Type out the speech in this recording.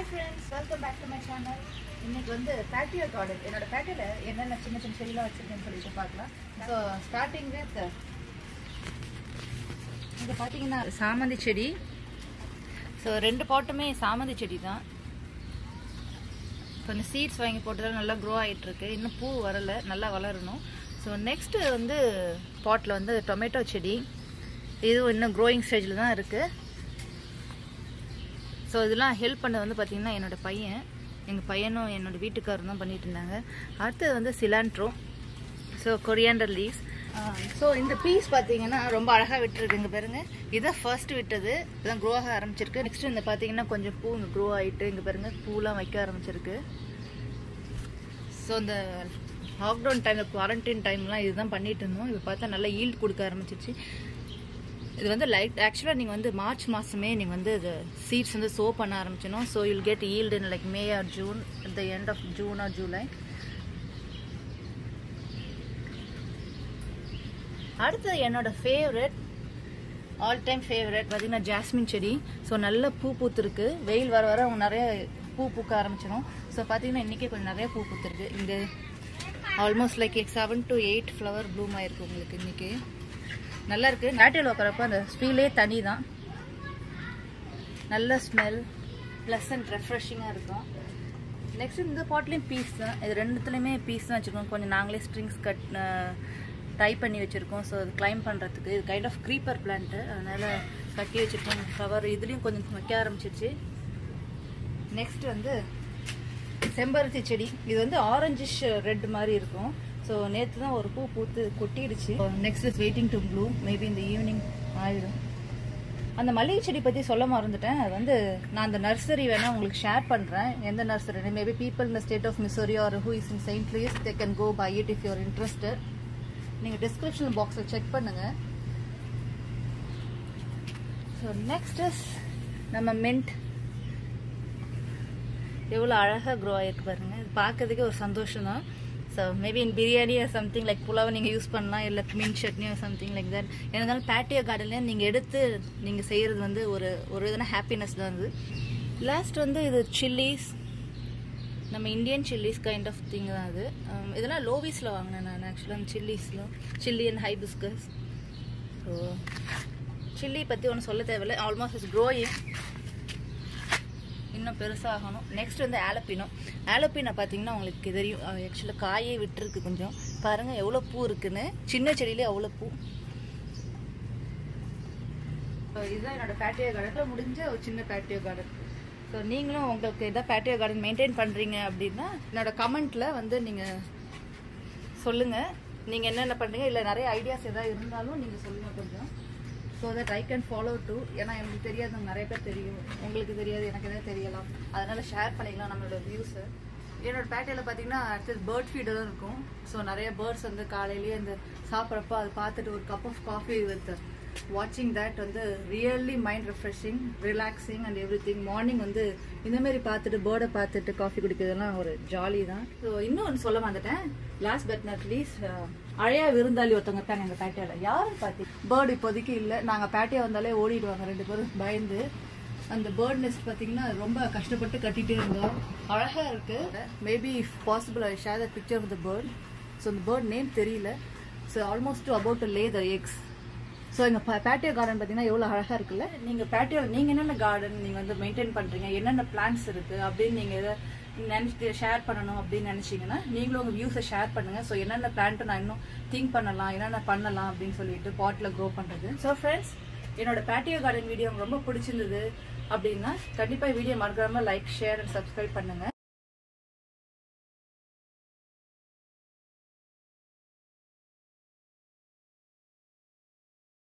friends welcome back to my channel இன்னைக்கு வந்து patio garden என்னோட பேட்டியோல என்னென்ன சின்ன சின்ன செடிலாம் வச்சிருக்கேன்னு சொல்லிட்டு பார்க்கலாம் ஸோ ஸ்டார்டிங் வித் இங்கே பார்த்தீங்கன்னா சாமந்தி செடி ஸோ ரெண்டு பாட்டுமே சாமந்தி செடி தான் கொஞ்சம் சீட்ஸ் வாங்கி போட்டதால நல்லா க்ரோ ஆகிட்டு இருக்கு இன்னும் பூ வரலை நல்லா வளரணும் ஸோ நெக்ஸ்ட்டு வந்து பாட்டில் வந்து டொமேட்டோ செடி இதுவும் இன்னும் க்ரோயிங் ஸ்டேஜில் தான் இருக்குது ஸோ இதெல்லாம் ஹெல்ப் பண்ண வந்து பார்த்திங்கன்னா என்னோடய பையன் எங்கள் பையனும் என்னோடய வீட்டுக்காரரும் தான் பண்ணிட்டு இருந்தாங்க அடுத்தது வந்து cilantro so coriander leaves so இந்த பீஸ் பார்த்தீங்கன்னா ரொம்ப அழகாக விட்டுருக்குங்க பாருங்க இதான் ஃபர்ஸ்ட் விட்டது இதான் க்ரோ ஆக ஆரம்பிச்சிருக்கு நெக்ஸ்ட் இந்த பார்த்தீங்கன்னா கொஞ்சம் பூ இங்கே க்ரோ ஆகிட்டு இங்கே பாருங்க பூலாம் வைக்க ஆரம்பிச்சிருக்கு ஸோ இந்த லாக்டவுன் டைமில் குவாரண்டைன் டைம்லாம் இதுதான் பண்ணிட்டு இருந்தோம் இப்போ பார்த்தா நல்லா ஈல்ட் கொடுக்க ஆரம்பிச்சிருச்சு இது வந்து லைட் ஆக்சுவலாக நீங்கள் வந்து மார்ச் மாதமே நீங்கள் வந்து இது சீட்ஸ் வந்து சோ பண்ண ஆரம்பிச்சிடணும் so you'll get yield in like May or June at the end of June or July அடுத்தது என்னோட ஃபேவரட் ஆல் டைம் ஃபேவரட் பார்த்தீங்கன்னா ஜாஸ்மின் செடி ஸோ நல்ல பூ பூத்துருக்கு வெயில் வர வர அவங்க நிறைய பூ பூக்க ஆரம்பிச்சிடும் ஸோ பார்த்தீங்கன்னா இன்றைக்கி கொஞ்சம் நிறைய பூ பூத்துருக்கு இங்கே almost like seven to eight flower bloom ஆயிருக்கு உங்களுக்கு இன்றைக்கி நல்லா இருக்குது நாட்டில் உட்காரப்போ அந்த ஸ்மெல்லே தனி தான் நல்ல ஸ்மெல் ப்ளசன்ட் ரெஃப்ரெஷிங்காக இருக்கும் நெக்ஸ்ட் இந்த பாட்லேயும் பீஸ் தான் இது ரெண்டுத்துலேயுமே பீஸ் தான் வச்சுருக்கோம் கொஞ்சம் நாங்களே ஸ்ட்ரிங்ஸ் கட் ட்ரை பண்ணி வச்சுருக்கோம் ஸோ அது கிளைம் பண்ணுறதுக்கு இது கைண்ட் ஆஃப் க்ரீப்பர் பிளான்ட்டு அதனால் கட்டி வச்சுருக்கோம் ஃப்ளவர் இதுலேயும் கொஞ்சம் வைக்க ஆரம்பிச்சிருச்சு நெக்ஸ்ட் வந்து செம்பருத்தி செடி இது வந்து ஆரஞ்சிஷ் ரெட் மாதிரி இருக்கும் ஸோ நேற்று தான் ஒரு பூ பூத்து கொட்டிடுச்சு next is waiting to bloom maybe இந்த ஈவினிங் ஆயிடும் அந்த மல்லிகை செடி பற்றி சொல்ல மறந்துட்டேன் அது வந்து நான் அந்த நர்சரி வேணால் உங்களுக்கு ஷேர் பண்ணுறேன் எந்த நர்சரி மேபி பீப்பிள் இந்த state of Missouri or who is in Saint Louis they can go by it if you're interested நீங்கள் டிஸ்கிரிப்ஷன் பாக்ஸில் செக் பண்ணுங்கள் ஸோ நெக்ஸ்ட் இஸ் நம்ம மின்ட் எவ்வளோ அழகாக க்ரோ ஆகிருக்கு பாருங்கள் இது பார்க்கறதுக்கே ஒரு சந்தோஷம் தான் so maybe in biryani something like புலாவை நீங்கள் யூஸ் பண்ணலாம் இல்லை mean chutney something like that இருந்தாலும் பேட்டியோ கார்டன்லேயே நீங்கள் எடுத்து நீங்கள் செய்கிறது வந்து ஒரு ஒரு விதமான ஹாப்பினஸ் தான் அது லாஸ்ட் வந்து இது சில்லிஸ் நம்ம Indian chillies kind of thing தான் அது இதெல்லாம் லோவிஸில் வாங்கினேன் நான் ஆக்சுவலாக அந்த சில்லிஸில் chilli and hibiscus so chilli பற்றி ஒன்றும் சொல்ல தேவையில்லை ஆல்மோஸ்ட் இஸ் க்ரோயிங் இன்னும் பெருசாகணும் நெக்ஸ்ட் வந்து ஆலப்பினோ ஆலப்பினா பார்த்தீங்கன்னா உங்களுக்கு தெரியும் ஆக்சுவலாக காயே விட்டுருக்கு கொஞ்சம் பாருங்கள் எவ்வளோ பூ இருக்குன்னு சின்ன செடியிலே அவ்வளோ பூ இதுதான் என்னோட பேட்டியோ கார்டனில் முடிஞ்ச ஒரு சின்ன பேட்டியோ கார்டன் ஸோ நீங்களும் உங்களுக்கு எதாவது பேட்டியோ கார்டன் மெயின்டைன் பண்ணுறீங்க அப்படின்னா என்னோட கமெண்ட்டில் வந்து நீங்கள் சொல்லுங்கள் நீங்கள் என்னென்ன பண்ணுறீங்க இல்லை நிறைய ஐடியாஸ் எதாவது இருந்தாலும் நீங்கள் சொல்லுங்கள் கொஞ்சம் so that I can follow too ஏன்னா எனக்கு தெரியாதவங்க நிறைய பேர் தெரியும் உங்களுக்கு தெரியாது எனக்கு எதாவது தெரியலாம் அதனால் ஷேர் பண்ணிக்கலாம் நம்மளோட வியூஸை என்னோட பேட்டையில் பார்த்தீங்கன்னா அடுத்தது பேர்ட் ஃபீடரும் இருக்கும் ஸோ நிறைய பேர்ட்ஸ் வந்து காலையிலேயே அந்த சாப்பிட்றப்போ அதை பார்த்துட்டு ஒரு கப் ஆஃப் காஃபி வித் வாட்சிங் தேட் வந்து really mind refreshing relaxing and everything morning வந்து இந்தமாரி பார்த்துட்டு பேர்டை பார்த்துட்டு காஃபி குடிக்கிறதுலாம் ஒரு ஜாலி தான் ஸோ இன்னும் ஒன்று சொல்ல வந்துட்டேன் லாஸ்ட் பட் நாட் லீஸ்ட் அழையா விருந்தாளி ஒருத்தவங்க இருக்காங்க எங்கள் பேட்டையில் யாரும் பார்த்தி பேர்டு இப்போதைக்கு இல்லை நாங்கள் பேட்டையை வந்தாலே ஓடிடுவாங்க ரெண்டு பேரும் பயந்து அந்த பேர்ட் நெஸ்ட் பார்த்தீங்கன்னா ரொம்ப கஷ்டப்பட்டு கட்டிகிட்டே இருந்தோம் அழகாக இருக்குது maybe if possible I share the picture of the bird so அந்த பேர்ட் நேம் தெரியல so almost about lay the eggs so எங்கள் பேட்டியோ கார்டன் பார்த்தீங்கன்னா எவ்வளோ அழகாக இருக்குல்ல நீங்கள் பேட்டியோ நீங்கள் என்னென்ன கார்டன் நீங்கள் வந்து மெயின்டைன் பண்ணுறீங்க என்னென்ன பிளான்ஸ் இருக்குது அப்படின்னு நீங்கள் எதை நினச்சிட்டு ஷேர் பண்ணணும் அப்படின்னு நினச்சிங்கன்னா நீங்களும் உங்கள் வியூஸை ஷேர் பண்ணுங்கள் ஸோ என்னென்ன பிளான்ட்டு நான் இன்னும் திங்க் பண்ணலாம் என்னென்ன பண்ணலாம் அப்படின்னு சொல்லிட்டு பாட்டில் க்ரோ பண்ணுறது ஸோ ஃப்ரெண்ட்ஸ் என்னோட பேட்டியோ கார்டன் வீடியோ ரொம்ப பிடிச்சிருந்தது அப்படின்னா கண்டிப்பாக வீடியோ மறக்காமல் லைக் ஷேர் அண்ட் சப்ஸ்கிரைப் பண்ணுங்கள்